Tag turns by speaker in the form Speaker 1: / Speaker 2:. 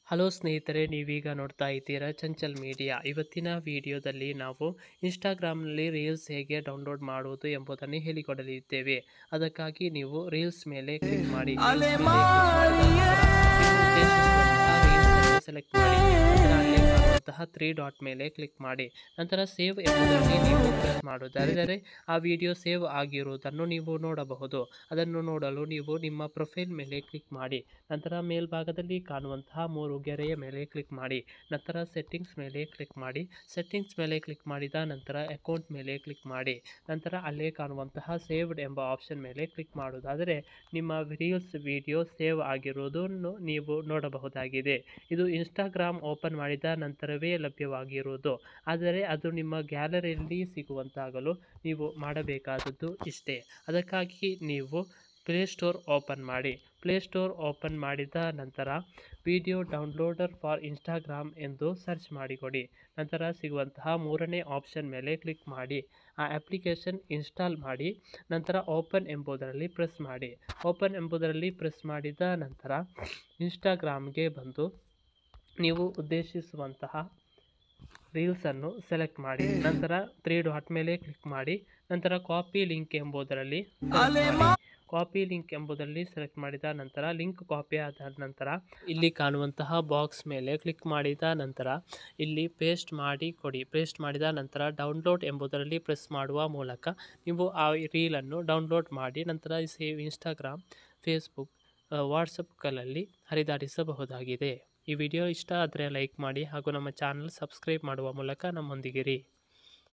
Speaker 1: hello ಸ್ನೇಹಿತರೆ ನೀವೀಗ ನೋಡ್ತಾ ಇದ್ದೀರಾ ಚಂಚಲ್ ಮೀಡಿಯಾ ಇವತ್ತಿನ ವಿಡಿಯೋದಲ್ಲಿ ನಾವು ಇನ್ಸ್ಟಾಗ್ರಾಮ್ನಲ್ಲಿ ರೀಲ್ಸ್ ಹೇಗೆ ಡೌನ್ಲೋಡ್ ಮಾಡುವುದು ಎಂಬುದನ್ನು ಹೇಳಿಕೊಡಲಿದ್ದೇವೆ ಅದಕ್ಕಾಗಿ ನೀವು ರೀಲ್ಸ್ ಮೇಲೆ ಕ್ಲಿಕ್ ಮಾಡಿ ಸೆಲೆಕ್ಟ್ ಮಾಡಿ ನಂತರ ಅಲ್ಲಿ ಕಾಣುವಂತಹ ತ್ರೀ ಡಾಟ್ ಮೇಲೆ ಕ್ಲಿಕ್ ಮಾಡಿ ನಂತರ ಸೇವ್ ಎಂಬುದರಲ್ಲಿ ನೀವು ಪ್ರೆಸ್ ಮಾಡುವುದಾದರೆ ಆ ವಿಡಿಯೋ ಸೇವ್ ಆಗಿರುವುದನ್ನು ನೀವು ನೋಡಬಹುದು ಅದನ್ನು ನೋಡಲು ನೀವು ನಿಮ್ಮ ಪ್ರೊಫೈಲ್ ಮೇಲೆ ಕ್ಲಿಕ್ ಮಾಡಿ ನಂತರ ಮೇಲ್ಭಾಗದಲ್ಲಿ ಕಾಣುವಂತಹ ಮೂರು ಗೆರೆಯ ಮೇಲೆ ಕ್ಲಿಕ್ ಮಾಡಿ ನಂತರ ಸೆಟ್ಟಿಂಗ್ಸ್ ಮೇಲೆ ಕ್ಲಿಕ್ ಮಾಡಿ ಸೆಟ್ಟಿಂಗ್ಸ್ ಮೇಲೆ ಕ್ಲಿಕ್ ಮಾಡಿದ ನಂತರ ಅಕೌಂಟ್ ಮೇಲೆ ಕ್ಲಿಕ್ ಮಾಡಿ ನಂತರ ಅಲ್ಲೇ ಕಾಣುವಂತಹ ಸೇವ್ಡ್ ಎಂಬ ಆಪ್ಷನ್ ಮೇಲೆ ಕ್ಲಿಕ್ ಮಾಡುವುದಾದರೆ ನಿಮ್ಮ ರೀಲ್ಸ್ ವಿಡಿಯೋ ಸೇವ್ ಆಗಿರುವುದನ್ನು ನೀವು ನೋಡಬಹುದಾಗಿದೆ ಇದು ಇನ್ಸ್ಟಾಗ್ರಾಮ್ ಓಪನ್ ಮಾಡಿದ ನಂತರವೇ ಲಭ್ಯವಾಗಿರುವುದು ಆದರೆ ಅದು ನಿಮ್ಮ ಗ್ಯಾಲರಿಯಲ್ಲಿ ಸಿಗುವಂತಾಗಲು ನೀವು ಮಾಡಬೇಕಾದದ್ದು ಇಷ್ಟೇ ಅದಕ್ಕಾಗಿ ನೀವು ಪ್ಲೇಸ್ಟೋರ್ ಓಪನ್ ಮಾಡಿ ಪ್ಲೇಸ್ಟೋರ್ ಓಪನ್ ಮಾಡಿದ ನಂತರ ವಿಡಿಯೋ ಡೌನ್ಲೋಡರ್ ಫಾರ್ ಇನ್ಸ್ಟಾಗ್ರಾಮ್ ಎಂದು ಸರ್ಚ್ ಮಾಡಿಕೊಡಿ ನಂತರ ಸಿಗುವಂತಹ ಮೂರನೇ ಆಪ್ಷನ್ ಮೇಲೆ ಕ್ಲಿಕ್ ಮಾಡಿ ಆ ಅಪ್ಲಿಕೇಶನ್ ಇನ್ಸ್ಟಾಲ್ ಮಾಡಿ ನಂತರ ಓಪನ್ ಎಂಬುದರಲ್ಲಿ ಪ್ರೆಸ್ ಮಾಡಿ ಓಪನ್ ಎಂಬುದರಲ್ಲಿ ಪ್ರೆಸ್ ಮಾಡಿದ ನಂತರ ಇನ್ಸ್ಟಾಗ್ರಾಮ್ಗೆ ಬಂದು ನೀವು ಉದ್ದೇಶಿಸುವಂತಹ ರೀಲ್ಸನ್ನು ಸೆಲೆಕ್ಟ್ ಮಾಡಿ ನಂತರ ತ್ರೀ ಡಾಟ್ ಮೇಲೆ ಕ್ಲಿಕ್ ಮಾಡಿ ನಂತರ ಕಾಪಿ ಲಿಂಕ್ ಎಂಬುದರಲ್ಲಿ ಕಾಪಿ ಲಿಂಕ್ ಎಂಬುದರಲ್ಲಿ ಸೆಲೆಕ್ಟ್ ಮಾಡಿದ ನಂತರ ಲಿಂಕ್ ಕಾಪಿ ಆದ ನಂತರ ಇಲ್ಲಿ ಕಾಣುವಂತಹ ಬಾಕ್ಸ್ ಮೇಲೆ ಕ್ಲಿಕ್ ಮಾಡಿದ ನಂತರ ಇಲ್ಲಿ ಪೇಸ್ಟ್ ಮಾಡಿ ಕೊಡಿ ಪೇಸ್ಟ್ ಮಾಡಿದ ನಂತರ ಡೌನ್ಲೋಡ್ ಎಂಬುದರಲ್ಲಿ ಪ್ರೆಸ್ ಮಾಡುವ ಮೂಲಕ ನೀವು ಆ ರೀಲನ್ನು ಡೌನ್ಲೋಡ್ ಮಾಡಿ ನಂತರ ಸೇವ್ ಇನ್ಸ್ಟಾಗ್ರಾಮ್ ಫೇಸ್ಬುಕ್ ವಾಟ್ಸಪ್ಗಳಲ್ಲಿ ಹರಿದಾಡಿಸಬಹುದಾಗಿದೆ ಈ ವಿಡಿಯೋ ಇಷ್ಟ ಆದರೆ ಲೈಕ್ ಮಾಡಿ ಹಾಗೂ ನಮ್ಮ ಚಾನಲ್ ಸಬ್ಸ್ಕ್ರೈಬ್ ಮಾಡುವ ಮೂಲಕ ನಮ್ಮೊಂದಿಗಿರಿ